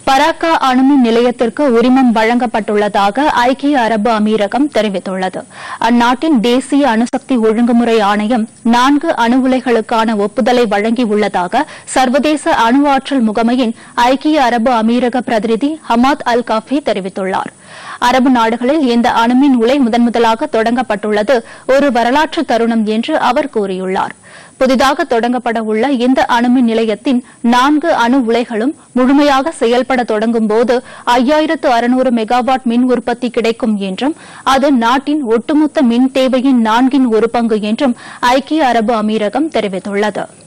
பராக்கா அணுமின் நிலையத்திற்கு உரிமம் வழங்கப்பட்டுள்ளதாக ஐக்கிய அரபு அமீரகம் தெரிவித்துள்ளது அந்நாட்டின் தேசிய அணுசக்தி ஒழுங்குமுறை ஆணையம் நான்கு அணு உலைகளுக்கான ஒப்புதலை வழங்கியுள்ளதாக சர்வதேச அணு ஆற்றல் முகமையின் ஐக்கிய அரபு அமீரக பிரதிநிதி ஹமாத் அல் காஃபி தெரிவித்துள்ளார் அரபு நாடுகளில் இந்த அணுமின் உலை முதன்முதலாக தொடங்கப்பட்டுள்ளது ஒரு வரலாற்று தருணம் என்று அவர் கூறியுள்ளார் புதிதாக தொடங்கப்பட உள்ள இந்த அணுமின் நிலையத்தின் நான்கு அணு உலைகளும் முழுமையாக செயல்பட தொடங்கும் போது ஐயாயிரத்து அறுநூறு மெகாவாட் மின் உற்பத்தி கிடைக்கும் என்றும் அது நாட்டின் ஒட்டுமொத்த மின் தேவையின் நான்கின் ஒரு பங்கு என்றும் ஐக்கிய அரபு அமீரகம் தெரிவித்துள்ளது